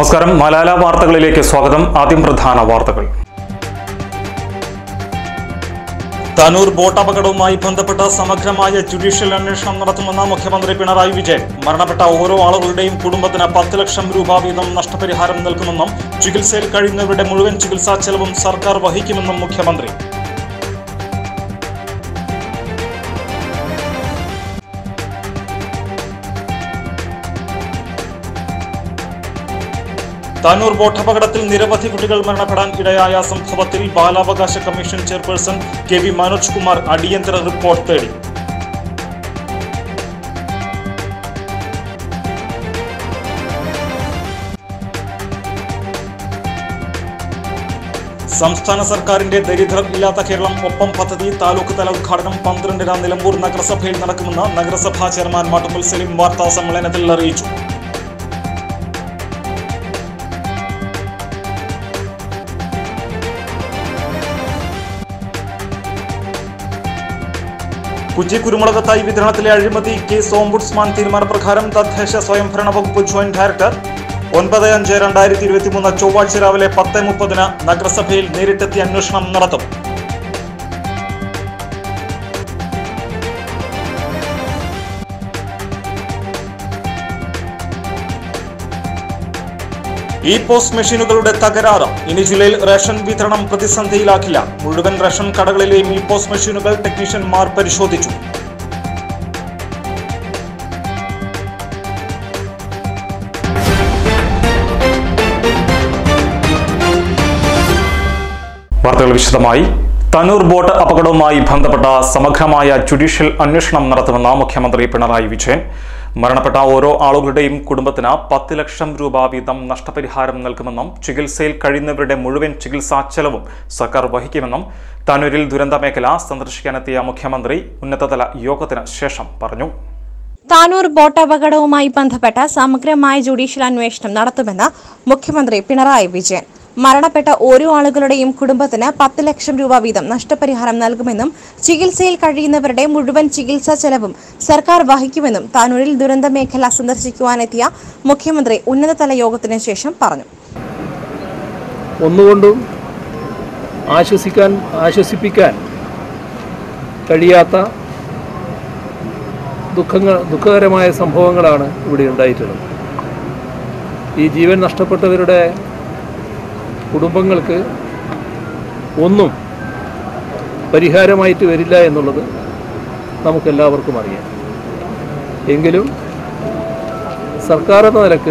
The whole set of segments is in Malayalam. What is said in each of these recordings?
നമസ്കാരം മലാല വാർത്തകളിലേക്ക് സ്വാഗതം ആദ്യം പ്രധാന വാർത്തകൾ താനൂർ ബോട്ട് അപകടവുമായി ബന്ധപ്പെട്ട സമഗ്രമായ ജുഡീഷ്യൽ അന്വേഷണം നടത്തുമെന്ന് മുഖ്യമന്ത്രി പിണറായി വിജയൻ മരണപ്പെട്ട ഓരോ ആളുകളുടെയും കുടുംബത്തിന് പത്ത് ലക്ഷം രൂപ വീതം നഷ്ടപരിഹാരം നൽകുമെന്നും ചികിത്സയിൽ കഴിയുന്നവരുടെ മുഴുവൻ ചികിത്സാ ചെലവും സർക്കാർ വഹിക്കുമെന്നും മുഖ്യമന്ത്രി താനൂർ ബോട്ട് അപകടത്തിൽ നിരവധി കുട്ടികൾ മരണപ്പെടാൻ ഇടയായ സംഭവത്തിൽ ബാലാവകാശ commission chairperson K V Manoj Kumar അടിയന്തര റിപ്പോർട്ട് തേടി സംസ്ഥാന സർക്കാരിന്റെ ദരിദ്രം ഇല്ലാത്ത കേരളം ഒപ്പം പദ്ധതി താലൂക്ക് തല ഉദ്ഘാടനം പന്ത്രണ്ടിന് നിലമ്പൂർ നഗരസഭയിൽ നടക്കുമെന്ന് നഗരസഭാ ചെയർമാൻ മാട്ടുമ്മൽ സലീം വാർത്താ സമ്മേളനത്തിൽ അറിയിച്ചു കുജി കുരുമുളക് തൈ വിതരണത്തിലെ അഴിമതി കേസ് ഓംബുഡ്സ്മാൻ തീരുമാനപ്രകാരം തദ്ദേശ സ്വയംഭരണ വകുപ്പ് ജോയിന്റ് ഡയറക്ടർ ഒൻപത് അഞ്ച് രണ്ടായിരത്തി ഇരുപത്തി മൂന്ന് ചൊവ്വാഴ്ച രാവിലെ പത്ത് മുപ്പതിന് നഗരസഭയിൽ നേരിട്ടെത്തി അന്വേഷണം നടത്തും ഇ പോസ്റ്റ് മെഷീനുകളുടെ തകരാറ് ഇനി ജില്ലയിൽ റേഷൻ വിതരണം പ്രതിസന്ധിയിലാക്കില്ല മുഴുവൻ റേഷൻ കടകളിലെയും ഇ പോസ്റ്റ് മെഷീനുകൾ ടെക്നീഷ്യന്മാർ പരിശോധിച്ചു വാർത്തകൾ വിശദമായി തനൂർ ബോട്ട് അപകടവുമായി ബന്ധപ്പെട്ട സമഗ്രമായ ജുഡീഷ്യൽ അന്വേഷണം നടത്തുമെന്ന് മുഖ്യമന്ത്രി പിണറായി വിജയൻ മരണപ്പെട്ട ഓരോ ആളുകളുടെയും കുടുംബത്തിന് പത്ത് ലക്ഷം രൂപ വീതം നഷ്ടപരിഹാരം നൽകുമെന്നും ചികിത്സയിൽ കഴിയുന്നവരുടെ മുഴുവൻ ചികിത്സാ ചെലവും സർക്കാർ വഹിക്കുമെന്നും താനൂരിൽ ദുരന്ത മേഖല സന്ദർശിക്കാനെത്തിയ മുഖ്യമന്ത്രി ഉന്നതതല യോഗത്തിന് ശേഷം പറഞ്ഞു താനൂർ ബോട്ട് അപകടവുമായി ബന്ധപ്പെട്ട സമഗ്രമായ ജുഡീഷ്യൽ അന്വേഷണം നടത്തുമെന്ന് മുഖ്യമന്ത്രി പിണറായി വിജയൻ മരണപ്പെട്ട ഓരോ ആളുകളുടെയും കുടുംബത്തിന് പത്ത് ലക്ഷം രൂപ വീതം നഷ്ടപരിഹാരം നൽകുമെന്നും ചികിത്സയിൽ കഴിയുന്നവരുടെ മുഴുവൻ ചികിത്സാ ചെലവും സർക്കാർ വഹിക്കുമെന്നും താനൂരിൽ ദുരന്ത മേഖല സന്ദർശിക്കുവാനെത്തിയ മുഖ്യമന്ത്രി ഉന്നതതല യോഗത്തിന് ശേഷം പറഞ്ഞു ഒന്നുകൊണ്ടും ആശ്വസിക്കാൻ ആശ്വസിപ്പിക്കാൻ കഴിയാത്ത ദുഃഖങ്ങൾ ദുഃഖകരമായ സംഭവങ്ങളാണ് ഇവിടെ ഉണ്ടായിട്ടുള്ളത് ഈ ജീവൻ നഷ്ടപ്പെട്ടവരുടെ കുടുംബങ്ങൾക്ക് ഒന്നും പരിഹാരമായിട്ട് വരില്ല എന്നുള്ളത് നമുക്കെല്ലാവർക്കും അറിയാം എങ്കിലും സർക്കാർ എന്ന നിലക്ക്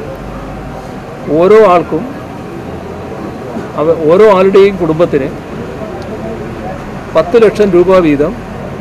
ഓരോ ആൾക്കും അവ ഓരോ ആളുടെയും കുടുംബത്തിന് പത്ത് ലക്ഷം രൂപ വീതം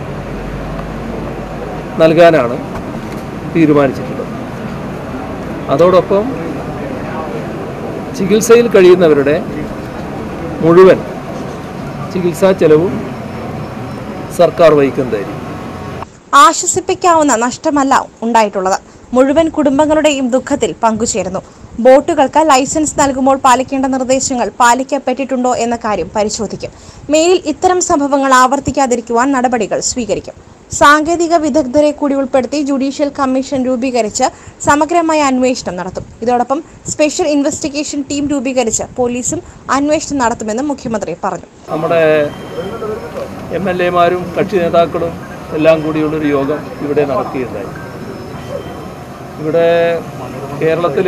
നൽകാനാണ് തീരുമാനിച്ചിട്ടുള്ളത് അതോടൊപ്പം ചികിത്സയിൽ കഴിയുന്നവരുടെ മുഴുവൻ ചികിത്സാ ചെലവും സർക്കാർ വഹിക്കുന്നതായിരിക്കും ആശ്വസിപ്പിക്കാവുന്ന നഷ്ടമല്ല ഉണ്ടായിട്ടുള്ളത് മുഴുവൻ കുടുംബങ്ങളുടെയും ദുഃഖത്തിൽ പങ്കുചേരുന്നു ബോട്ടുകൾക്ക് ലൈസൻസ് നൽകുമ്പോൾ പാലിക്കേണ്ട നിർദ്ദേശങ്ങൾ പാലിക്കപ്പെട്ടിട്ടുണ്ടോ എന്ന കാര്യം പരിശോധിക്കും മേലിൽ ഇത്തരം സംഭവങ്ങൾ ആവർത്തിക്കാതിരിക്കുവാൻ നടപടികൾ സ്വീകരിക്കും സാങ്കേതിക വിദഗ്ധരെ കൂടി ഉൾപ്പെടുത്തി ജുഡീഷ്യൽ കമ്മീഷൻ രൂപീകരിച്ച് സമഗ്രമായ അന്വേഷണം നടത്തും ഇതോടൊപ്പം സ്പെഷ്യൽ ഇൻവെസ്റ്റിഗേഷൻ ടീം രൂപീകരിച്ച് പോലീസും അന്വേഷണം നടത്തുമെന്നും മുഖ്യമന്ത്രി പറഞ്ഞു നമ്മുടെ എം എൽ എമാരും കക്ഷി നേതാക്കളും എല്ലാം കൂടിയുള്ളൊരു യോഗം ഇവിടെ നടക്കുകയുണ്ടായി ഇവിടെ കേരളത്തിൽ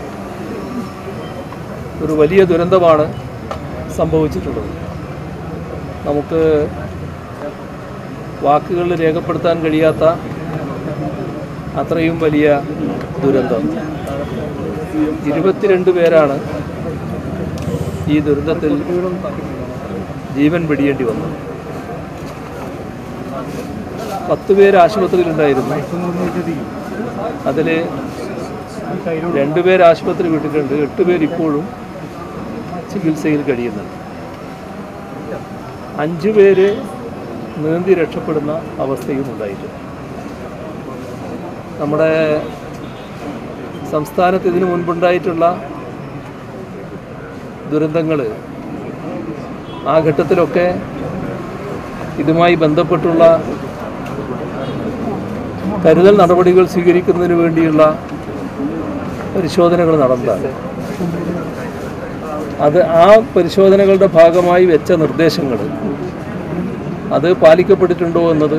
ഒരു വലിയ ദുരന്തമാണ് സംഭവിച്ചിട്ടുള്ളത് നമുക്ക് വാക്കുകളിൽ രേഖപ്പെടുത്താൻ കഴിയാത്ത അത്രയും വലിയ ദുരന്തം ഇരുപത്തിരണ്ട് പേരാണ് ഈ ദുരന്തത്തിൽ ജീവൻ വെടിയേണ്ടി വന്നത് പത്ത് പേര് ആശുപത്രിയിലുണ്ടായിരുന്നു അതിൽ രണ്ടുപേർ ആശുപത്രി വിട്ടിട്ടുണ്ട് എട്ട് പേർ ഇപ്പോഴും ചികിത്സയിൽ കഴിയുന്നുണ്ട് അഞ്ച് പേര് നീന്തി രക്ഷപ്പെടുന്ന അവസ്ഥയും ഉണ്ടായിട്ടുണ്ട് നമ്മുടെ സംസ്ഥാനത്ത് ഇതിനു മുൻപുണ്ടായിട്ടുള്ള ദുരന്തങ്ങൾ ആ ഘട്ടത്തിലൊക്കെ ഇതുമായി ബന്ധപ്പെട്ടുള്ള കരുതൽ നടപടികൾ സ്വീകരിക്കുന്നതിന് വേണ്ടിയുള്ള പരിശോധനകൾ നടന്നതാണ് അത് ആ പരിശോധനകളുടെ ഭാഗമായി വെച്ച നിർദ്ദേശങ്ങൾ അത് പാലിക്കപ്പെട്ടിട്ടുണ്ടോ എന്നത്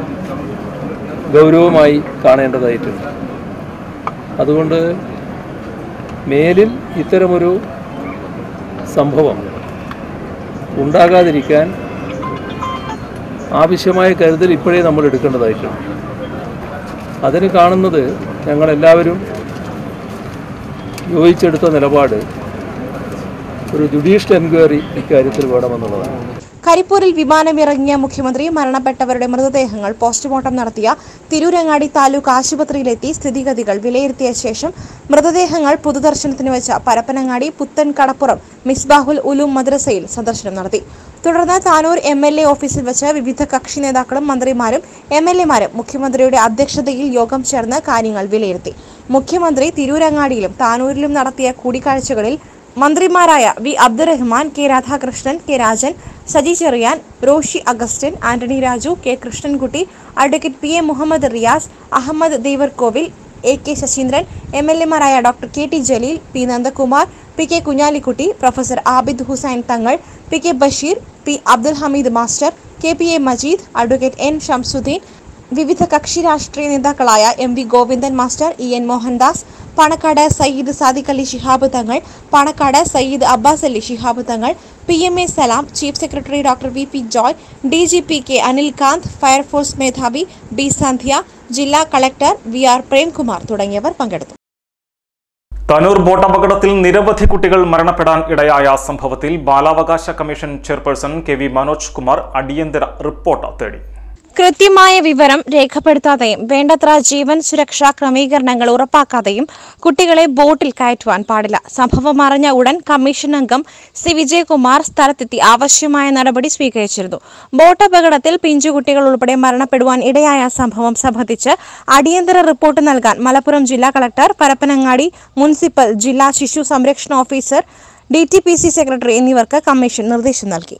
ഗൗരവമായി കാണേണ്ടതായിട്ടുണ്ട് അതുകൊണ്ട് മേലിൽ ഇത്തരമൊരു സംഭവം ഉണ്ടാകാതിരിക്കാൻ ആവശ്യമായ കരുതൽ ഇപ്പോഴേ നമ്മൾ എടുക്കേണ്ടതായിട്ടുണ്ട് അതിന് കാണുന്നത് ഞങ്ങളെല്ലാവരും യോജിച്ചെടുത്ത നിലപാട് ഒരു ജുഡീഷ്യൽ എൻക്വയറി ഇക്കാര്യത്തിൽ വേണമെന്നുള്ളതാണ് കരിപ്പൂരിൽ വിമാനമിറങ്ങിയ മുഖ്യമന്ത്രി മരണപ്പെട്ടവരുടെ മൃതദേഹങ്ങൾ പോസ്റ്റ്മോർട്ടം നടത്തിയ തിരൂരങ്ങാടി താലൂക്ക് ആശുപത്രിയിലെത്തി സ്ഥിതിഗതികൾ വിലയിരുത്തിയ ശേഷം മൃതദേഹങ്ങൾ പൊതുദർശനത്തിന് വെച്ച പരപ്പനങ്ങാടി പുത്തൻ കടപ്പുറം മിസ്ബാഹുൽ ഉലൂം മദ്രസയിൽ സന്ദർശനം നടത്തി തുടർന്ന് താനൂർ എം എൽ എ ഓഫീസിൽ വെച്ച് വിവിധ കക്ഷി നേതാക്കളും മന്ത്രിമാരും എം എൽ എമാരും മുഖ്യമന്ത്രിയുടെ അധ്യക്ഷതയിൽ യോഗം ചേർന്ന് കാര്യങ്ങൾ വിലയിരുത്തി മുഖ്യമന്ത്രി തിരൂരങ്ങാടിയിലും താനൂരിലും നടത്തിയ കൂടിക്കാഴ്ചകളിൽ മന്ത്രിമാരായ V Abdurahiman K Radhakrishnan K Rajan Saji Cherian Roshi Augustine Antony Raju K Krishnankutty advocate P A Muhammad Riyas Ahammad Devarkovil A K Saseendran M L എമാരായ doctor K T Jaleel P Nandakumar P K Kunhalikutty professor Abid Hussain Thangal P K Basheer P Abdul Hameed master K P A Majeed advocate N Shamsuddin വിവിധ കക്ഷി രാഷ്ട്രീയ നേതാക്കളായ M V Govindan master E N Mohandas Panakkad Sayyid Sadiq Ali Shihab Thangal Panakkad Sayyid Abbas Ali Shihab Thangal P M A Salam chief secretary doctor V P Joy D G P K Anilkant fire force മേധാവി ബി സന്ധ്യ ജില്ലാ കളക്ടർ വി ആർ പ്രേംകുമാർ തുടങ്ങിയവർ പങ്കെടുത്തു തനൂർ ബോട്ട് അപകടത്തിൽ നിരവധി കുട്ടികൾ മരണപ്പെടാൻ ഇടയായ സംഭവത്തിൽ ബാലാവകാശ commission chairperson K V Manoj Kumar അടിയന്തര റിപ്പോർട്ട് തേടി കൃത്യമായ വിവരം രേഖപ്പെടുത്താതെയും വേണ്ടത്ര ജീവൻ സുരക്ഷാ ക്രമീകരണങ്ങൾ ഉറപ്പാക്കാതെയും കുട്ടികളെ ബോട്ടിൽ കയറ്റുവാൻ പാടില്ല സംഭവം അറിഞ്ഞ ഉടൻ കമ്മീഷൻ അംഗം സി വിജയകുമാർ സ്ഥലത്തെത്തി ആവശ്യമായ നടപടി സ്വീകരിച്ചിരുന്നു ബോട്ട് അപകടത്തിൽ പിഞ്ചുകുട്ടികൾ ഉൾപ്പെടെ മരണപ്പെടുവാൻ ഇടയായ സംഭവം സംബന്ധിച്ച് അടിയന്തര റിപ്പോർട്ട് നൽകാൻ മലപ്പുറം ജില്ലാ കളക്ടർ പരപ്പനങ്ങാടി മുനിസിപ്പൽ ജില്ലാ ശിശു സംരക്ഷണ officer D T P C secretary എന്നിവർക്ക് കമ്മീഷൻ നിർദ്ദേശം നൽകി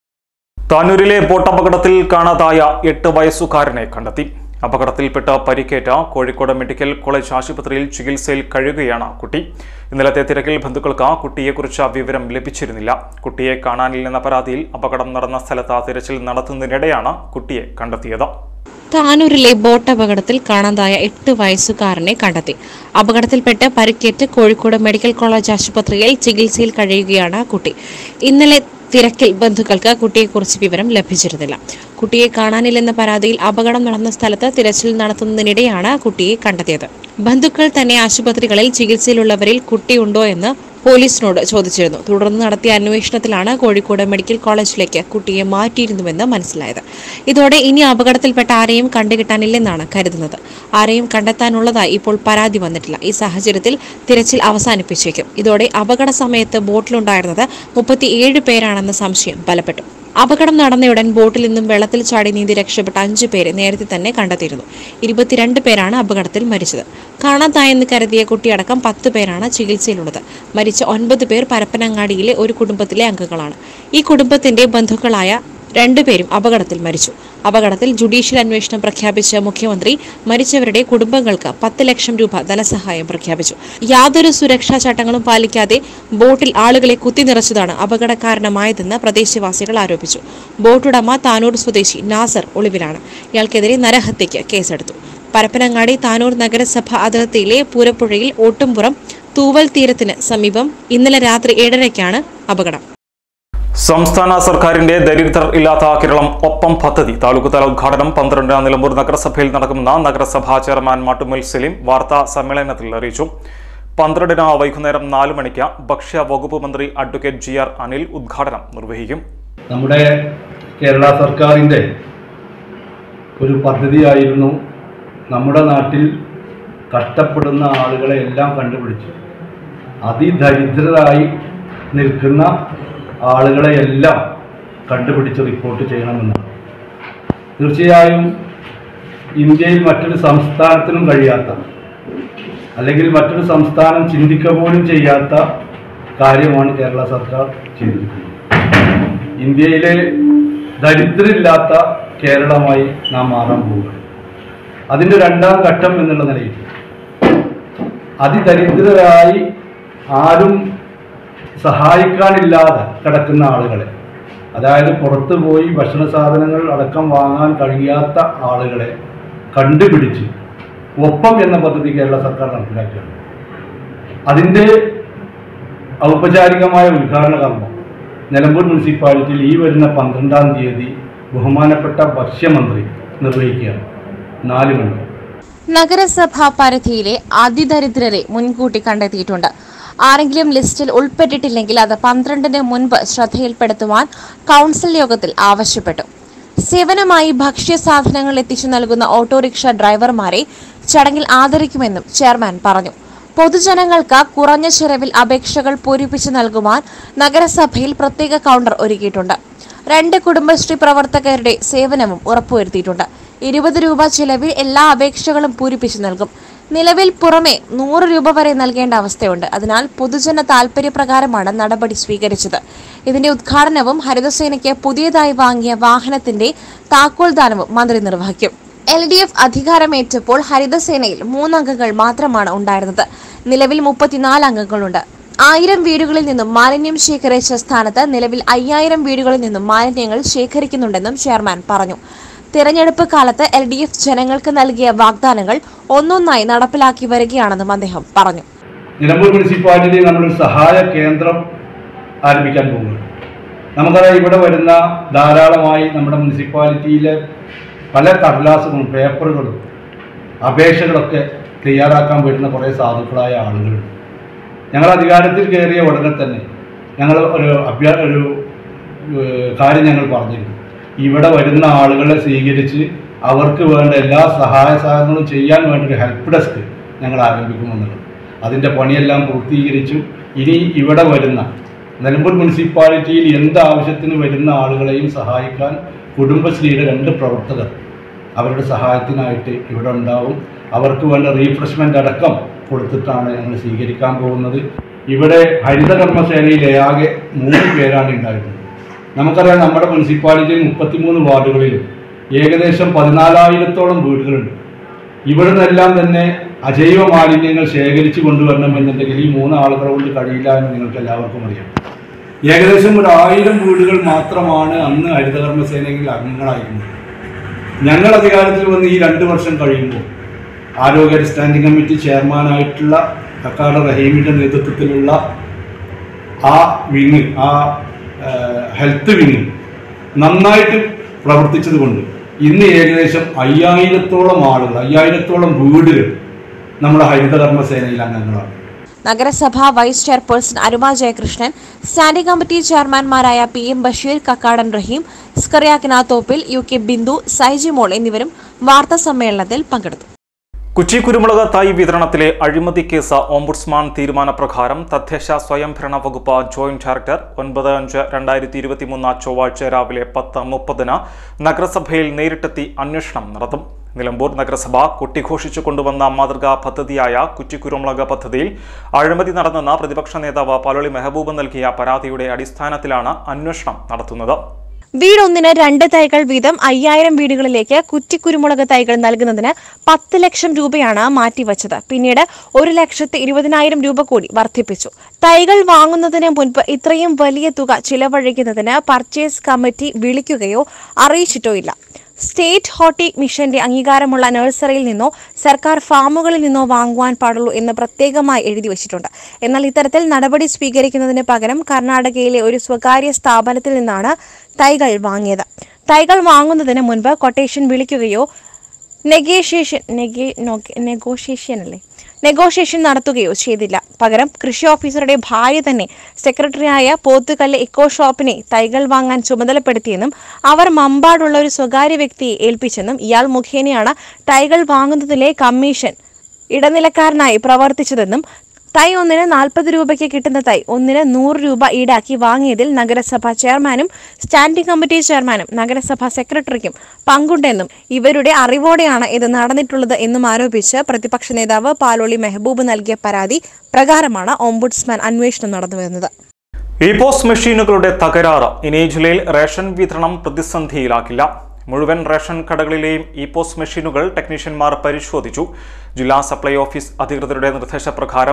താനൂരിലെ ബോട്ട് അപകടത്തിൽ കാണാതായ എട്ട് വയസ്സുകാരനെ കണ്ടെത്തി അപകടത്തിൽപ്പെട്ട് പരിക്കേറ്റ കോഴിക്കോട് മെഡിക്കൽ കോളേജ് ആശുപത്രിയിൽ ചികിത്സയിൽ കഴിയുകയാണ് കുട്ടി ഇന്നലത്തെ തിരക്കിൽ ബന്ധുക്കൾക്ക് കുട്ടിയെക്കുറിച്ച് വിവരം ലഭിച്ചിരുന്നില്ല കുട്ടിയെ കാണാനില്ലെന്ന പരാതിയിൽ അപകടം നടന്ന സ്ഥലത്ത് തിരച്ചിൽ നടത്തുന്നതിനിടെയാണ് കുട്ടിയെ കണ്ടെത്തിയത് താനൂരിലെ ബോട്ട് അപകടത്തിൽ കാണാതായ എട്ട് വയസ്സുകാരനെ കണ്ടെത്തി അപകടത്തിൽപ്പെട്ട് പരിക്കേറ്റ് കോഴിക്കോട് മെഡിക്കൽ കോളേജ് ആശുപത്രിയിൽ ചികിത്സയിൽ കഴിയുകയാണ് കുട്ടി ഇന്നലെ തിരക്കിൽ ബന്ധുക്കൾക്ക് കുട്ടിയെക്കുറിച്ച് വിവരം ലഭിച്ചിരുന്നില്ല കുട്ടിയെ കാണാനില്ലെന്ന പരാതിയിൽ അപകടം നടന്ന സ്ഥലത്ത് തിരച്ചിൽ നടത്തുന്നതിനിടെയാണ് കുട്ടിയെ കണ്ടെത്തിയത് ബന്ധുക്കൾ തന്നെ ആശുപത്രികളിൽ ചികിത്സയിലുള്ളവരിൽ കുട്ടിയുണ്ടോ എന്ന് പോലീസിനോട് ചോദിച്ചിരുന്നു തുടർന്ന് നടത്തിയ അന്വേഷണത്തിലാണ് കോഴിക്കോട് മെഡിക്കൽ കോളേജിലേക്ക് കുട്ടിയെ മാറ്റിയിരുന്നുവെന്ന് മനസ്സിലായത് ഇതോടെ ഇനി അപകടത്തിൽപ്പെട്ട ആരെയും കണ്ടുകിട്ടാനില്ലെന്നാണ് കരുതുന്നത് ആരെയും കണ്ടെത്താനുള്ളതായി ഇപ്പോൾ പരാതി വന്നിട്ടില്ല ഈ സാഹചര്യത്തിൽ തിരച്ചിൽ അവസാനിപ്പിച്ചേക്കും ഇതോടെ അപകട സമയത്ത് ബോട്ടിലുണ്ടായിരുന്നത് മുപ്പത്തിയേഴ് പേരാണെന്ന സംശയം ബലപ്പെട്ടു അപകടം നടന്നയുടൻ ബോട്ടിൽ നിന്നും വെള്ളത്തിൽ ചാടി നീന്തി രക്ഷപ്പെട്ട അഞ്ചു പേരെ നേരത്തെ തന്നെ കണ്ടെത്തിയിരുന്നു ഇരുപത്തിരണ്ട് പേരാണ് അപകടത്തിൽ മരിച്ചത് കാണാതായെന്ന് കരുതിയ കുട്ടിയടക്കം പത്ത് പേരാണ് ചികിത്സയിലുള്ളത് മരിച്ച ഒൻപത് പേർ പരപ്പനങ്ങാടിയിലെ ഒരു കുടുംബത്തിലെ അംഗങ്ങളാണ് ഈ കുടുംബത്തിന്റെ ബന്ധുക്കളായ രണ്ടുപേരും അപകടത്തിൽ മരിച്ചു അപകടത്തിൽ ജുഡീഷ്യൽ അന്വേഷണം പ്രഖ്യാപിച്ച മുഖ്യമന്ത്രി മരിച്ചവരുടെ കുടുംബങ്ങൾക്ക് പത്ത് ലക്ഷം രൂപ ധനസഹായം പ്രഖ്യാപിച്ചു യാതൊരു സുരക്ഷാ ചട്ടങ്ങളും പാലിക്കാതെ ബോട്ടിൽ ആളുകളെ കുത്തിനിറച്ചതാണ് അപകട കാരണമായതെന്ന് പ്രദേശവാസികൾ ആരോപിച്ചു ബോട്ടുടമ താനൂർ സ്വദേശി നാസർ ഒളിവിലാണ് ഇയാൾക്കെതിരെ നരഹത്യയ്ക്ക് കേസെടുത്തു പരപ്പനങ്ങാടി താനൂർ നഗരസഭ അതിർത്തിയിലെ പൂരപ്പുഴയിൽ ഓട്ടുംപുറം തൂവൽ തീരത്തിന് സമീപം ഇന്നലെ രാത്രി ഏഴരയ്ക്കാണ് അപകടം സംസ്ഥാന സർക്കാരിന്റെ ദരിദ്രർ ഇല്ലാത്ത കേരളം ഒപ്പം പദ്ധതി താലൂക്ക് തല ഉദ്ഘാടനം പന്ത്രണ്ടിന് നിലമ്പൂർ നഗരസഭയിൽ നടക്കുമെന്ന് നഗരസഭാ ചെയർമാൻ മാട്ടുമൽ സലീം വാർത്താ സമ്മേളനത്തിൽ അറിയിച്ചു പന്ത്രണ്ടിന് വൈകുന്നേരം നാല് മണിക്ക് ഭക്ഷ്യ വകുപ്പ് മന്ത്രി അഡ്വക്കേറ്റ് ജി ആർ അനിൽ ഉദ്ഘാടനം നിർവഹിക്കും നമ്മുടെ കേരള സർക്കാരിൻ്റെ ഒരു പദ്ധതിയായിരുന്നു നമ്മുടെ നാട്ടിൽ കഷ്ടപ്പെടുന്ന ആളുകളെ എല്ലാം കണ്ടുപിടിച്ചു അതിദരിദ്രരായി നിൽക്കുന്ന ആളുകളെയെല്ലാം കണ്ടുപിടിച്ച് റിപ്പോർട്ട് ചെയ്യണമെന്നാണ് തീർച്ചയായും ഇന്ത്യയിൽ മറ്റൊരു സംസ്ഥാനത്തിനും കഴിയാത്ത അല്ലെങ്കിൽ മറ്റൊരു സംസ്ഥാനം ചിന്തിക്കുക പോലും ചെയ്യാത്ത കാര്യമാണ് കേരള സർക്കാർ ചെയ്തിരിക്കുന്നത് ഇന്ത്യയിലെ ദരിദ്രരില്ലാത്ത കേരളമായി നാം മാറാൻ പോവുകയാണ് അതിൻ്റെ രണ്ടാം ഘട്ടം എന്നുള്ള നിലയിൽ അതിദരിദ്രരായി ആരും സഹായിക്കാനില്ലാതെ കിടക്കുന്ന ആളുകളെ അതായത് പുറത്തു പോയി ഭക്ഷണ സാധനങ്ങൾ അടക്കം വാങ്ങാൻ കഴിയാത്ത ആളുകളെ കണ്ടുപിടിച്ച് ഒപ്പം എന്ന പദ്ധതി കേരള സർക്കാർ നടപ്പിലാക്കുകയാണ് അതിൻ്റെ ഔപചാരികമായ ഉദ്ഘാടന കർമ്മം നിലമ്പൂർ മുനിസിപ്പാലിറ്റിയിൽ ഈ വരുന്ന പന്ത്രണ്ടാം തീയതി ബഹുമാനപ്പെട്ട ഭക്ഷ്യമന്ത്രി നിർവഹിക്കുകയാണ് നാല് മണിക്ക് നഗരസഭാ പരിധിയിലെ അതിദരിദ്രരെ മുൻകൂട്ടി കണ്ടെത്തിയിട്ടുണ്ട് ആരെങ്കിലും ലിസ്റ്റിൽ ഉൾപ്പെട്ടിട്ടില്ലെങ്കിൽ അത് പന്ത്രണ്ടിന് മുൻപ് ശ്രദ്ധയിൽപ്പെടുത്തുവാൻ കൗൺസിൽ യോഗത്തിൽ ആവശ്യപ്പെട്ടു സേവനമായി ഭക്ഷ്യസാധനങ്ങൾ എത്തിച്ചു നൽകുന്ന ഓട്ടോറിക്ഷ ഡ്രൈവർമാരെ ചടങ്ങിൽ ആദരിക്കുമെന്നും ചെയർമാൻ പറഞ്ഞു പൊതുജനങ്ങൾക്ക് കുറഞ്ഞ ചെലവിൽ അപേക്ഷകൾ പൂരിപ്പിച്ചു നൽകുവാൻ നഗരസഭയിൽ പ്രത്യേക കൗണ്ടർ ഒരുക്കിയിട്ടുണ്ട് രണ്ട് കുടുംബശ്രീ പ്രവർത്തകരുടെ സേവനവും ഉറപ്പുവരുത്തിയിട്ടുണ്ട് ഇരുപത് രൂപ ചിലവിൽ എല്ലാ അപേക്ഷകളും പൂരിപ്പിച്ചു നൽകും നിലവിൽ പുറമെ നൂറ് രൂപ വരെ നൽകേണ്ട അവസ്ഥയുണ്ട് അതിനാൽ പൊതുജന താൽപര്യപ്രകാരമാണ് നടപടി സ്വീകരിച്ചത് ഇതിന്റെ ഉദ്ഘാടനവും ഹരിതസേനയ്ക്ക് പുതിയതായി വാങ്ങിയ വാഹനത്തിന്റെ താക്കോൽദാനവും മന്ത്രി നിർവഹിക്കും എൽ ഡി എഫ് അധികാരമേറ്റപ്പോൾ ഹരിതസേനയിൽ മൂന്നംഗങ്ങൾ മാത്രമാണ് ഉണ്ടായിരുന്നത് നിലവിൽ മുപ്പത്തിനാല് അംഗങ്ങളുണ്ട് ആയിരം വീടുകളിൽ നിന്നും മാലിന്യം ശേഖരിച്ച സ്ഥാനത്ത് നിലവിൽ അയ്യായിരം വീടുകളിൽ നിന്നും മാലിന്യങ്ങൾ ശേഖരിക്കുന്നുണ്ടെന്നും ചെയർമാൻ പറഞ്ഞു തിരഞ്ഞെടുപ്പ് കാലത്ത് എൽ ഡി എഫ് ജനങ്ങൾക്ക് നൽകിയ വാഗ്ദാനങ്ങൾ ഒന്നൊന്നായി നടപ്പിലാക്കി വരികയാണെന്നും അദ്ദേഹം പറഞ്ഞു നിലമ്പൂർ മുനിസിപ്പാലിറ്റി നമ്മളൊരു സഹായ കേന്ദ്രം ആരംഭിക്കാൻ പോകുന്നത് നമുക്കറിയാം ഇവിടെ വരുന്ന ധാരാളമായി നമ്മുടെ മുനിസിപ്പാലിറ്റിയിലെ പല കടലാസുകളും പേപ്പറുകളും അപേക്ഷകളൊക്കെ തയ്യാറാക്കാൻ വരുന്ന കുറേ സാധുക്കളായ ആളുകളുണ്ട് ഞങ്ങൾ അധികാരത്തിൽ കയറിയ ഉടനെ തന്നെ ഞങ്ങൾ ഒരു അഭ്യ ഒരു ഏഹ്, കാര്യം ഞങ്ങൾ പറഞ്ഞിരുന്നു ഇവിടെ വരുന്ന ആളുകളെ സ്വീകരിച്ച് അവർക്ക് വേണ്ട എല്ലാ സഹായ സഹകരണങ്ങളും ചെയ്യാൻ വേണ്ട ഒരു ഹെൽപ്പ് ഡെസ്ക് ഞങ്ങൾ ആരംഭിക്കുമെന്നുള്ളത് അതിൻ്റെ പണിയെല്ലാം പൂർത്തീകരിച്ചു ഇനി ഇവിടെ വരുന്ന നിലമ്പൂർ മുനിസിപ്പാലിറ്റിയിൽ എന്ത് ആവശ്യത്തിന് വരുന്ന ആളുകളെയും സഹായിക്കാൻ കുടുംബശ്രീയുടെ രണ്ട് പ്രവർത്തകർ അവരുടെ സഹായത്തിനായിട്ട് ഇവിടെ ഉണ്ടാവും അവർക്ക് വേണ്ട റീഫ്രഷ്മെൻ്റ് അടക്കം കൊടുത്തിട്ടാണ് ഞങ്ങൾ സ്വീകരിക്കാൻ പോകുന്നത് ഇവിടെ ഹരിതകർമ്മസേനയിലെ ആകെ മൂന്ന് പേരാണ് ഉണ്ടായിരുന്നത് നമുക്കറിയാം നമ്മുടെ മുനിസിപ്പാലിറ്റിയിൽ മുപ്പത്തിമൂന്ന് വാർഡുകളിലും ഏകദേശം പതിനാലായിരത്തോളം വീടുകളുണ്ട് ഇവിടെ നിന്നെല്ലാം തന്നെ അജൈവ മാലിന്യങ്ങൾ ശേഖരിച്ചു കൊണ്ടുവരണമെന്നുണ്ടെങ്കിൽ ഈ മൂന്ന് ആളുകളെ കൊണ്ട് കഴിയില്ല എന്ന് നിങ്ങൾക്ക് എല്ലാവർക്കും അറിയാം ഏകദേശം ഒരു ആയിരം വീടുകൾ മാത്രമാണ് അന്ന് ഹരിതകർമ്മസേനയിൽ അംഗങ്ങളായിരുന്നത് ഞങ്ങൾ അധികാരത്തിൽ വന്ന് ഈ രണ്ട് വർഷം കഴിയുമ്പോൾ ആരോഗ്യ സ്റ്റാൻഡിംഗ് കമ്മിറ്റി ചെയർമാനായിട്ടുള്ള കക്കാട് റഹീമിൻ്റെ നേതൃത്വത്തിലുള്ള ആ വിങ് ആ ഹെൽത്ത് വിങ് നന്നായിട്ട് പ്രവർത്തിച്ചത് കൊണ്ട് ഇന്ന് ഏകദേശം അയ്യായിരത്തോളം ആളുകൾ അയ്യായിരത്തോളം വീടുകൾ നമ്മുടെ ഹരിതകർമ്മസേനയിൽ അംഗങ്ങളാണ് നഗരസഭാ vice chairperson Aruma Jayakrishnan standing committee ചെയർമാൻമാരായ പി എം ബഷീർ കക്കാടൻ റഹീം സ്കറിയാക്കിന Thoppil U K Bindu Saijimol എന്നിവരും വാർത്താ സമ്മേളനത്തിൽ പങ്കെടുത്തു കൊച്ചി കുരുമുളക് തൈ വിതരണത്തിലെ അഴിമതി കേസ് ഓംബുഡ്സ്മാൻ തീരുമാനപ്രകാരം തദ്ദേശ സ്വയംഭരണ വകുപ്പ് ജോയിന്റ് ഡയറക്ടർ ഒൻപത് അഞ്ച് രണ്ടായിരത്തി ഇരുപത്തിമൂന്ന് ചൊവ്വാഴ്ച രാവിലെ പത്ത് മുപ്പതിന് നഗരസഭയിൽ നേരിട്ടെത്തി അന്വേഷണം നടത്തും നിലമ്പൂർ നഗരസഭ കൊട്ടിഘോഷിച്ചു കൊണ്ടുവന്ന മാതൃകാ പദ്ധതിയായ കുറ്റിക്കുരുമുളക് പദ്ധതിയിൽ അഴിമതി നടന്നെന്ന പ്രതിപക്ഷ നേതാവ് പാലോളി മെഹബൂബ് നൽകിയ പരാതിയുടെ അടിസ്ഥാനത്തിലാണ് അന്വേഷണം നടത്തുന്നത് വീടൊന്നിന് രണ്ട് തൈകൾ വീതം അയ്യായിരം വീടുകളിലേക്ക് കുറ്റിക്കുരുമുളക് തൈകൾ നൽകുന്നതിന് പത്ത് ലക്ഷം രൂപയാണ് മാറ്റിവച്ചത് പിന്നീട് ഒരു ലക്ഷത്തി ഇരുപതിനായിരം രൂപ കൂടി വർദ്ധിപ്പിച്ചു തൈകൾ വാങ്ങുന്നതിന് മുൻപ് ഇത്രയും വലിയ തുക ചിലവഴിക്കുന്നതിന് പർച്ചേസ് കമ്മിറ്റി വിളിക്കുകയോ അറിയിച്ചിട്ടോ ഇല്ല സ്റ്റേറ്റ് ഹോർട്ടി മിഷന്റെ അംഗീകാരമുള്ള നഴ്സറിയിൽ നിന്നോ സർക്കാർ ഫാമുകളിൽ നിന്നോ വാങ്ങുവാൻ പാടുള്ളൂ എന്ന് പ്രത്യേകമായി എഴുതി വച്ചിട്ടുണ്ട് എന്നാൽ ഇത്തരത്തിൽ നടപടി സ്വീകരിക്കുന്നതിന് പകരം കർണാടകയിലെ ഒരു സ്വകാര്യ സ്ഥാപനത്തിൽ നിന്നാണ് തൈകൾ വാങ്ങിയത് തൈകൾ വാങ്ങുന്നതിന് മുൻപ് കൊട്ടേഷൻ വിളിക്കുകയോ നെഗോഷിയേഷൻ നെഗോഷിയേഷൻ അല്ലേ നെഗോഷിയേഷൻ നടത്തുകയോ ചെയ്തില്ല പകരം കൃഷി ഓഫീസറുടെ ഭാര്യ തന്നെ സെക്രട്ടറിയായ പോത്തുകല്ല് ഇക്കോ ഷോപ്പിനെ തൈകൾ വാങ്ങാൻ ചുമതലപ്പെടുത്തിയെന്നും അവർ മമ്പാടുള്ള ഒരു സ്വകാര്യ വ്യക്തിയെ ഏൽപ്പിച്ചെന്നും ഇയാൾ മുഖേനയാണ് തൈകൾ വാങ്ങുന്നതിലെ കമ്മീഷൻ ഇടനിലക്കാരനായി പ്രവർത്തിച്ചതെന്നും തൈ ഒന്നിന് നാൽപ്പത് രൂപയ്ക്ക് കിട്ടുന്ന തൈ ഒന്നിന് നൂറ് രൂപ ഈടാക്കി വാങ്ങിയതിൽ നഗരസഭ ചെയർമാനും സ്റ്റാൻഡിംഗ് കമ്മിറ്റി ചെയർമാനും നഗരസഭ സെക്രട്ടറിക്കും പങ്കുണ്ടെന്നും ഇവരുടെ അറിവോടെയാണ് ഇത് നടന്നിട്ടുള്ളത് എന്നും ആരോപിച്ച് പ്രതിപക്ഷ നേതാവ് പാലോളി മെഹബൂബ് നൽകിയ പരാതി പ്രകാരമാണ് ഓംബുഡ്സ്മാൻ അന്വേഷണം നടന്നുവരുന്നത് ഇ പോസ് മെഷീനുകളുടെ തകരാറ് ഇനി ജില്ലയിൽ റേഷൻ വിതരണം പ്രതിസന്ധിയിലാക്കില്ല മുഴുവൻ റേഷൻ കടകളിലെയും ഇ പോസ് മെഷീനുകൾ ടെക്നീഷ്യന്മാർ പരിശോധിച്ചു ജില്ലാ സപ്ലൈ ഓഫീസ് അധികൃതരുടെ നിർദ്ദേശപ്രകാരം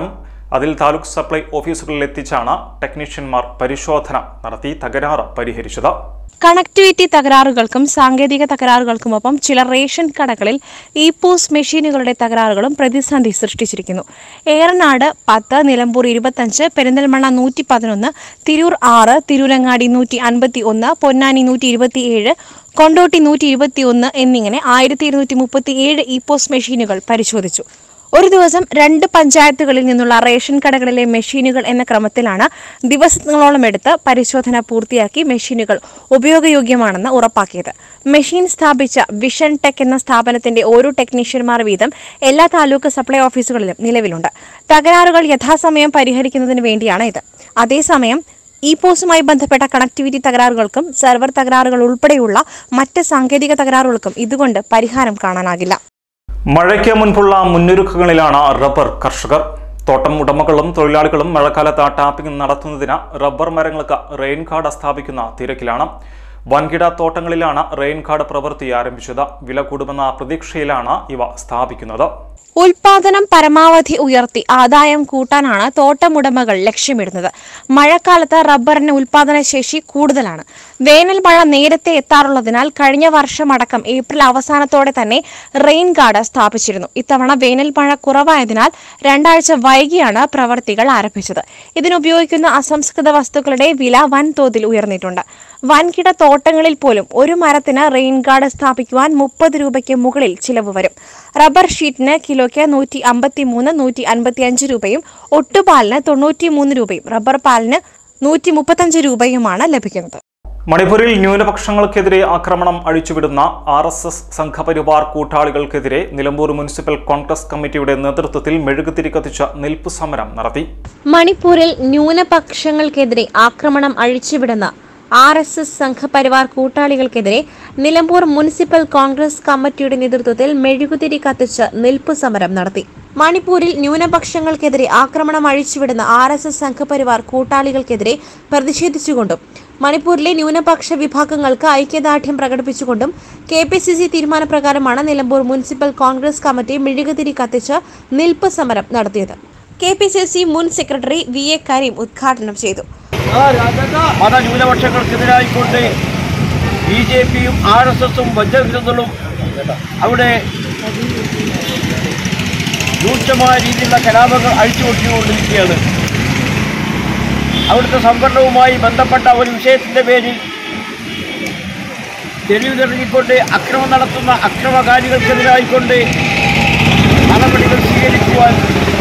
അതിൽ താലൂക്ക് സപ്ലൈ ഓഫീസുകളിൽ എത്തിച്ചാണ് ടെക്നീഷ്യന്മാർ പരിശോധന നടത്തി തകരാറ് പരിഹരിച്ചത് കണക്ടിവിറ്റി തകരാറുകൾക്കും സാങ്കേതിക തകരാറുകൾക്കുമൊപ്പം ചില റേഷൻ കടകളിൽ ഇ പോസ് മെഷീനുകളുടെ തകരാറുകളും പ്രതിസന്ധി സൃഷ്ടിച്ചിരിക്കുന്നു ഏറനാട് പത്ത് നിലമ്പൂർ ഇരുപത്തഞ്ച് പെരിന്തൽമണ്ണ നൂറ്റി പതിനൊന്ന് തിരൂർ ആറ് തിരൂരങ്ങാടി നൂറ്റി അൻപത്തി ഒന്ന് പൊന്നാനി നൂറ്റി ഇരുപത്തിയേഴ് കൊണ്ടോട്ടി നൂറ്റി ഇരുപത്തിയൊന്ന് എന്നിങ്ങനെ ആയിരത്തി ഇരുന്നൂറ്റി മുപ്പത്തിയേഴ് ഇ പോസ് മെഷീനുകൾ പരിശോധിച്ചു ഒരു ദിവസം രണ്ട് പഞ്ചായത്തുകളിൽ നിന്നുള്ള റേഷൻ കടകളിലെ മെഷീനുകൾ എന്ന ക്രമത്തിലാണ് ദിവസങ്ങളോളം എടുത്ത് പരിശോധന പൂർത്തിയാക്കി മെഷീനുകൾ ഉപയോഗയോഗ്യമാണെന്ന് ഉറപ്പാക്കിയത് മെഷീൻ സ്ഥാപിച്ച വിഷൻ ടെക് എന്ന സ്ഥാപനത്തിന്റെ ഓരോ ടെക്നീഷ്യന്മാർ വീതം എല്ലാ താലൂക്ക് സപ്ലൈ ഓഫീസുകളിലും നിലവിലുണ്ട് തകരാറുകൾ യഥാസമയം പരിഹരിക്കുന്നതിന് വേണ്ടിയാണ് ഇത് അതേസമയം ഇ പോസുമായി ബന്ധപ്പെട്ട കണക്ടിവിറ്റി തകരാറുകൾക്കും സെർവർ തകരാറുകൾ ഉൾപ്പെടെയുള്ള മറ്റ് സാങ്കേതിക തകരാറുകൾക്കും ഇതുകൊണ്ട് പരിഹാരം കാണാനാകില്ല മഴയ്ക്ക് മുൻപുള്ള മുന്നൊരുക്കങ്ങളിലാണ് റബ്ബർ കർഷകർ തോട്ടം ഉടമകളും തൊഴിലാളികളും മഴക്കാലത്ത് ടാപ്പിംഗ് നടത്തുന്നതിന് റബ്ബർ മരങ്ങൾക്ക് റെയിൻ കാർഡ് സ്ഥാപിക്കുന്ന തിരക്കിലാണ് വൻകിട തോട്ടങ്ങളിലാണ് റെയിൻ കാർഡ് പ്രവൃത്തി ആരംഭിച്ചത് വില കൂടുമെന്ന പ്രതീക്ഷയിലാണ് ഇവ സ്ഥാപിക്കുന്നത് ഉൽപാദനം പരമാവധി ഉയർത്തി ആദായം കൂട്ടാനാണ് തോട്ടമുടമകൾ ലക്ഷ്യമിടുന്നത് മഴക്കാലത്ത് റബ്ബറിന് ഉൽപാദന ശേഷി കൂടുതലാണ് വേനൽ മഴ നേരത്തെ എത്താറുള്ളതിനാൽ കഴിഞ്ഞ വർഷമടക്കം ഏപ്രിൽ അവസാനത്തോടെ തന്നെ റെയിൻ ഗാർഡ് സ്ഥാപിച്ചിരുന്നു ഇത്തവണ വേനൽ മഴ കുറവായതിനാൽ രണ്ടാഴ്ച വൈകിയാണ് പ്രവർത്തികൾ ആരംഭിച്ചത് ഇതിനുപയോഗിക്കുന്ന അസംസ്കൃത വസ്തുക്കളുടെ വില വൻതോതിൽ ഉയർന്നിട്ടുണ്ട് വൻകിട തോട്ടങ്ങളിൽ പോലും ഒരു മരത്തിന് റെയിൻ ഗാർഡ് സ്ഥാപിക്കുവാൻ മുപ്പത് രൂപയ്ക്ക് മുകളിൽ ചിലവ് വരും റബ്ബർ ഷീറ്റിന് കിലോയ്ക്ക് നൂറ്റി അമ്പത്തി മൂന്ന് നൂറ്റി അൻപത്തി അഞ്ച് രൂപയും ഒട്ടുപാലിന് തൊണ്ണൂറ്റി മൂന്ന് രൂപയും റബ്ബർ പാലിന് നൂറ്റി മുപ്പത്തഞ്ച് രൂപയുമാണ് ലഭിക്കുന്നത് മണിപ്പൂരിൽ ന്യൂനപക്ഷങ്ങൾക്കെതിരെ ആക്രമണം അഴിച്ചുവിടുന്ന ആർ എസ് എസ് സംഘപരിവാർ കൂട്ടാളികൾക്കെതിരെ നിലമ്പൂർ മുനിസിപ്പൽ കോൺഗ്രസ് കമ്മിറ്റിയുടെ നേതൃത്വത്തിൽ മെഴുകുതിരി കത്തിച്ച നിൽപ്പ് സമരം നടത്തി മണിപ്പൂരിൽ ന്യൂനപക്ഷങ്ങൾക്കെതിരെ ആക്രമണം അഴിച്ചുവിടുന്ന ആർ എസ് എസ് സംഘപരിവാർ കൂട്ടാളികൾക്കെതിരെ നിലമ്പൂർ മുനിസിപ്പൽ കോൺഗ്രസ് കമ്മിറ്റിയുടെ നേതൃത്വത്തിൽ മെഴുകുതിരി കത്തിച്ച് നിൽപ്പ് സമരം നടത്തി മണിപ്പൂരിൽ ന്യൂനപക്ഷങ്ങൾക്കെതിരെ ആക്രമണം അഴിച്ചുവിടുന്ന ആർ എസ് എസ് സംഘപരിവാർ കൂട്ടാളികൾക്കെതിരെ പ്രതിഷേധിച്ചുകൊണ്ടും മണിപ്പൂരിലെ ന്യൂനപക്ഷ വിഭാഗങ്ങൾക്ക് ഐക്യദാർഢ്യം പ്രകടിപ്പിച്ചുകൊണ്ടും കെ പി സി സി തീരുമാനപ്രകാരമാണ് നിലമ്പൂർ മുനിസിപ്പൽ കോൺഗ്രസ് കമ്മിറ്റി മെഴുകുതിരി കത്തിച്ച് നിൽപ്പ് സമരം നടത്തിയത് കെ പി സി സി മുൻ സെക്രട്ടറി വി എ കരീം ഉദ്ഘാടനം ചെയ്തു മതന്യൂനപക്ഷങ്ങൾക്കെതിരായിക്കൊണ്ട് ബി ജെ പിയും ആർ എസ് എസും വജ്രവിരുദ്ധകളും അവിടെ രൂക്ഷമായ രീതിയിലുള്ള കലാപങ്ങൾ അഴിച്ചുകൊണ്ടിരിക്കുകയാണ് അവിടുത്തെ സംവരണവുമായി ബന്ധപ്പെട്ട ഒരു വിഷയത്തിൻ്റെ പേരിൽ തെരുവ് തെളിഞ്ഞിക്കൊണ്ട് അക്രമം നടത്തുന്ന അക്രമകാരികൾക്കെതിരായിക്കൊണ്ട് നടപടികൾ സ്വീകരിക്കുവാൻ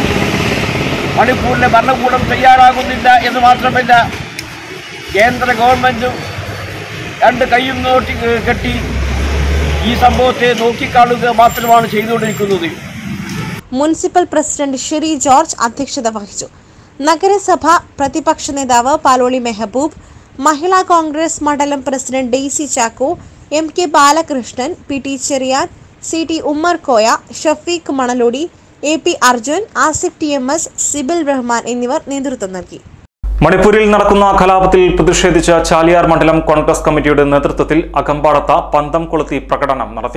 മണിപ്പൂരിലെ ഭരണകൂടം തയ്യാറാകുന്നില്ല എന്ന് മാത്രമല്ല കേന്ദ്ര ഗവൺമെൻറ്റും രണ്ട് കൈയും നോട്ടി കെട്ടി ഈ സംഭവത്തെ നോക്കിക്കാണുക മാത്രമാണ് ചെയ്തുകൊണ്ടിരിക്കുന്നത് മുനിസിപ്പൽ പ്രസിഡന്റ് ഷെറി ജോർജ് അധ്യക്ഷത വഹിച്ചു നഗരസഭ പ്രതിപക്ഷ നേതാവ് പാലോളി മെഹബൂബ് മഹിളാ കോൺഗ്രസ് മണ്ഡലം president Daisy Chacko M K Balakrishnan P T Cherian C T Ummer Koya Shafeeq Manalodi A P Arjun Asif T M S Sibil Rahman എന്നിവർ നേതൃത്വം നൽകി മണിപ്പൂരിൽ നടക്കുന്ന കലാപത്തിൽ പ്രതിഷേധിച്ച ചാലിയാർ മണ്ഡലം കോൺഗ്രസ് കമ്മിറ്റിയുടെ നേതൃത്വത്തിൽ അകമ്പാടത്ത പന്തം കൊളുത്തി പ്രകടനം നടത്തി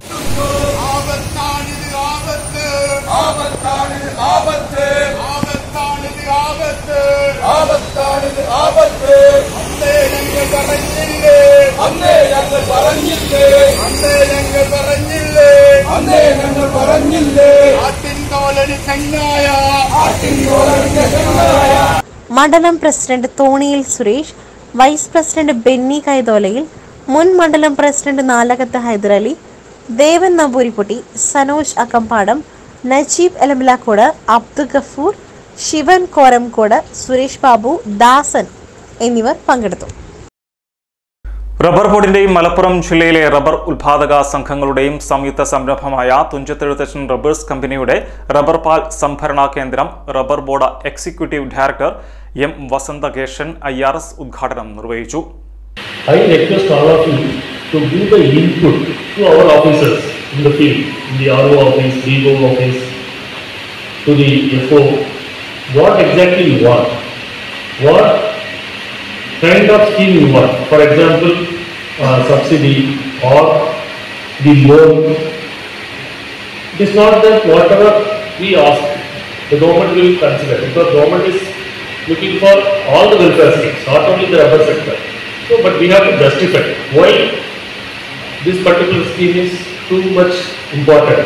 ആപത്താണിത് ആപത്ത് ആപത്താണിത് ആപത്ത് ആപത്താണിത് ആപത്ത് ആപത്താണിത് ആപത്ത് അന്നേ ഞങ്ങൾ പറഞ്ഞില്ലേ അന്നേ ഞങ്ങൾ പറഞ്ഞില്ലേ അന്നേ ഞങ്ങൾ പറഞ്ഞില്ലേ അന്നേ ഞങ്ങൾ പറഞ്ഞില്ലേ ആട്ടിൻ തോലന് ചെങ്ങായ ആട്ടിൻ തോലന് ചെങ്ങായ മണ്ഡലം president Thoniyil Suresh vice president Benny Kaitholayil മുൻ മണ്ഡലം പ്രസിഡന്റ് നാലകത്ത് ഹൈദരലി ദേവൻ നമ്പൂരിക്കുട്ടി സനോജ് അക്കമ്പാടം നജീബ് എലമിലാക്കോട് അബ്ദുൽ ഗഫൂർ ശിവൻ കോരംകോട് സുരേഷ് ബാബു ദാസൻ എന്നിവർ പങ്കെടുത്തു റബ്ബർ ബോർഡിന്റെയും മലപ്പുറം ജില്ലയിലെ റബ്ബർ ഉൽപാദക സംഘങ്ങളുടെയും സംയുക്ത സംരംഭമായ തുഞ്ചത്തെഴുത്തച്ഛൻ റബ്ബേഴ്സ് കമ്പനിയുടെ റബ്ബർ പാൽ സംഭരണ കേന്ദ്രം rubber board executive director M Vasanthakesan I R S ഉദ്ഘാടനം നിർവഹിച്ചു I request all of you to give the input to our officers in the field, in the RO office, DO office, to the FO, what exactly you want, what kind of scheme you want. For example, uh, subsidy or the loan. It is not that whatever we ask, the government will consider because government is looking for all the welfare schemes, not only the rubber sector. So, but we have to justify why this particular scheme is too much important.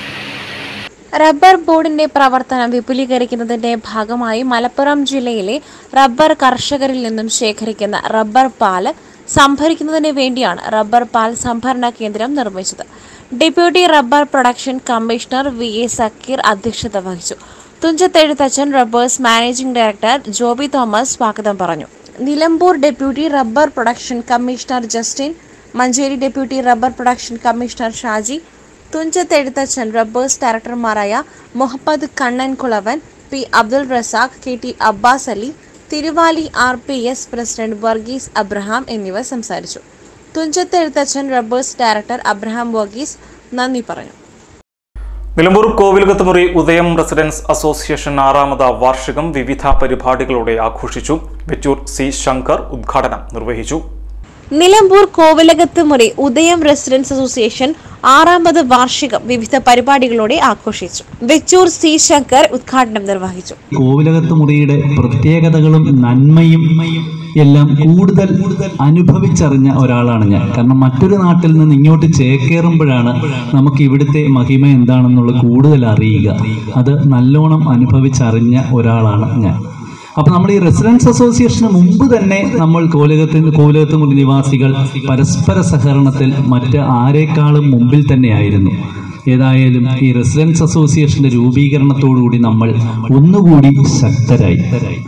Rubber ബോർഡിന്റെ പ്രവർത്തനം വിപുലീകരിക്കുന്നതിന്റെ ഭാഗമായി മലപ്പുറം ജില്ലയിലെ റബ്ബർ കർഷകരിൽ നിന്നും ശേഖരിക്കുന്ന റബ്ബർ പാല് സംഭരിക്കുന്നതിന് വേണ്ടിയാണ് റബ്ബർ പാൽ സംഭരണ കേന്ദ്രം നിർമ്മിച്ചത് deputy rubber production commissioner V A Sakkeer അധ്യക്ഷത വഹിച്ചു Thunchathezhuthachan rubbers managing director Joby Thomas സ്വാഗതം പറഞ്ഞു Nilambur deputy rubber production commissioner Justin Manjeri deputy rubber production commissioner Shaji Thunchathezhuthachan rubbers ഡയറക്ടർമാരായ Muhammad Kannan Kulavan P Abdul Razak K T Abbas Ali Thiruvali R P S president Varghese Abraham എന്നിവർ സംസാരിച്ചു തുഞ്ചത്തെഴുത്തച്ഛൻ റബ്ബേഴ്സ് ഡയറക്ടർ അബ്രഹാം വർഗീസ് നന്ദി പറഞ്ഞു നിലമ്പൂർ കോവിലകത്തുമുറി ഉദയം റെസിഡൻസ് അസോസിയേഷൻ ആറാമത് വാർഷികം വിവിധ പരിപാടികളോടെ ആഘോഷിച്ചു വെച്ചൂർ സി ശങ്കർ ഉദ്ഘാടനം നിർവഹിച്ചു നിലമ്പൂർ കോവിലകത്ത് മുറി ഉദയം റെസിഡൻസ് അസോസിയേഷൻ ആറാമത് വാർഷികം വിവിധ പരിപാടികളോടെ ആഘോഷിച്ചു വെച്ചൂർ സി ശങ്കർ ഉദ്ഘാടനം നിർവഹിച്ചു കോവിലകത്ത് മുറിയുടെ പ്രത്യേകതകളും നന്മയും എല്ലാം കൂടുതൽ അനുഭവിച്ചറിഞ്ഞ ഒരാളാണ് ഞാൻ കാരണം മറ്റൊരു നാട്ടിൽ നിന്ന് ഇങ്ങോട്ട് ചേക്കേറുമ്പോഴാണ് നമുക്ക് ഇവിടുത്തെ മഹിമ എന്താണെന്നുള്ളത് കൂടുതൽ അറിയുക അത് നല്ലോണം അനുഭവിച്ചറിഞ്ഞ ഒരാളാണ് ഞാൻ അപ്പൊ നമ്മൾ ഈ റെസിഡൻസ് അസോസിയേഷന് മുമ്പ് തന്നെ നമ്മൾ കോലകത്തിന് കോലകത്ത് മുറി നിവാസികൾ പരസ്പര സഹകരണത്തിൽ മറ്റ് ആരെക്കാളും മുമ്പിൽ തന്നെയായിരുന്നു ഏതായാലും ഈ റെസിഡൻസ് അസോസിയേഷന്റെ രൂപീകരണത്തോടുകൂടി നമ്മൾ ഒന്നുകൂടി ശക്തരായി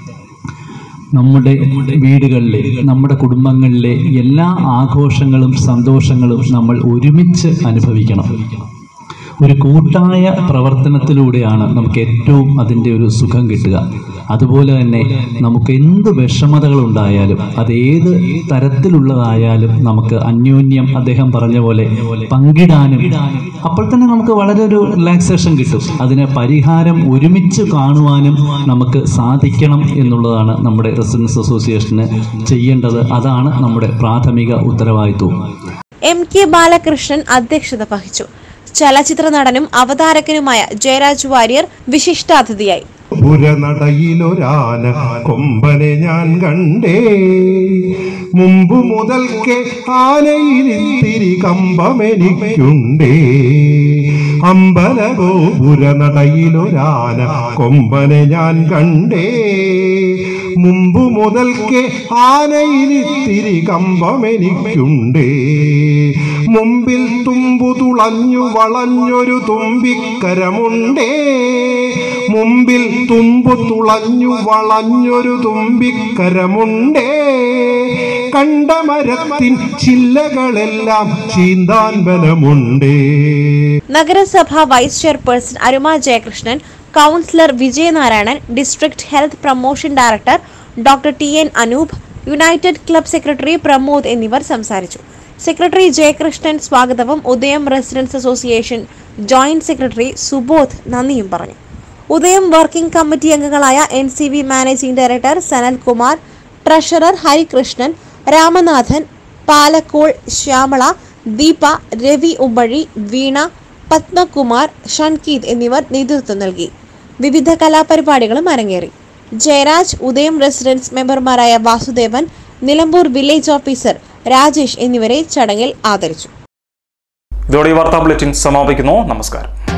നമ്മുടെ വീടുകളിലെ നമ്മുടെ കുടുംബങ്ങളിലെ എല്ലാ ആഘോഷങ്ങളും സന്തോഷങ്ങളും നമ്മൾ ഒരുമിച്ച് അനുഭവിക്കണം ഒരു കൂട്ടായ പ്രവർത്തനത്തിലൂടെയാണ് നമുക്ക് ഏറ്റവും അതിൻ്റെ ഒരു സുഖം കിട്ടുക അതുപോലെ തന്നെ നമുക്ക് എന്ത് വിഷമതകളുണ്ടായാലും അത് ഏത് തരത്തിലുള്ളതായാലും നമുക്ക് അന്യോന്യം അദ്ദേഹം പറഞ്ഞ പോലെ പങ്കിടാനും അപ്പോൾ തന്നെ നമുക്ക് വളരെ ഒരു റിലാക്സേഷൻ കിട്ടും അതിന് പരിഹാരം ഒരുമിച്ച് കാണുവാനും നമുക്ക് സാധിക്കണം എന്നുള്ളതാണ് നമ്മുടെ റെസിഡൻസ് അസോസിയേഷന് ചെയ്യേണ്ടത് അതാണ് നമ്മുടെ പ്രാഥമിക ഉത്തരവാദിത്വം എം കെ ബാലകൃഷ്ണൻ അധ്യക്ഷത വഹിച്ചു ചലച്ചിത്ര നടനും അവതാരകനുമായ ജയരാജ് വാര്യർ വിശിഷ്ടാതിഥിയായി പുരനടയിലൊരാന കൊമ്പനെ ഞാൻ കണ്ടേ മുമ്പു മുതൽക്കേ ആനയിലിത്തിരി കമ്പമെനിക്കുണ്ടേ അമ്പലഗോപുരനടയിലൊരാന കൊമ്പനെ ഞാൻ കണ്ടേ മുമ്പു മുതൽക്കേ ആനയിലിത്തിരി കമ്പമെനിക്കുണ്ടേ മുമ്പിൽ തുമ്പു തുളഞ്ഞു വളഞ്ഞൊരു തുമ്പിക്കരമുണ്ടേ മുമ്പിൽ തുമ്പു തുളഞ്ഞു വളഞ്ഞൊരു തുമ്പിക്കരമുണ്ടേ കണ്ട മരത്തിൻ ചില്ലകളെല്ലാം ചീന്താൻ ബലമുണ്ടേ നഗരസഭ vice chairperson Aruma Jayakrishnan councillor Vijayanarayanan district health promotion director doctor T N Anoop united club secretary Pramod എന്നിവർ സംസാരിച്ചു സെക്രട്ടറി ജയകൃഷ്ണൻ സ്വാഗതവും Udayam residence association joint secretary Subodh നന്ദിയും പറഞ്ഞു ഉദയം വർക്കിംഗ് കമ്മിറ്റി അംഗങ്ങളായ N C V managing director Sanal Kumar treasurer Harikrishnan Ramanathan Palakkol Shyamala Deepa Ravi Umbazhi Veena Padmakumar Shankeeth എന്നിവർ നേതൃത്വം നൽകി വിവിധ കലാപരിപാടികളും അരങ്ങേറി ജയരാജ് ഉദയം റെസിഡൻസ് മെമ്പർമാരായ വാസുദേവൻ നിലമ്പൂർ വില്ലേജ് ഓഫീസർ രാജേഷ് എന്നിവരെ ചടങ്ങിൽ ആദരിച്ചു ഇതോടെ ഈ വാർത്താ ബുള്ളറ്റിൻ സമാപിക്കുന്നു നമസ്കാരം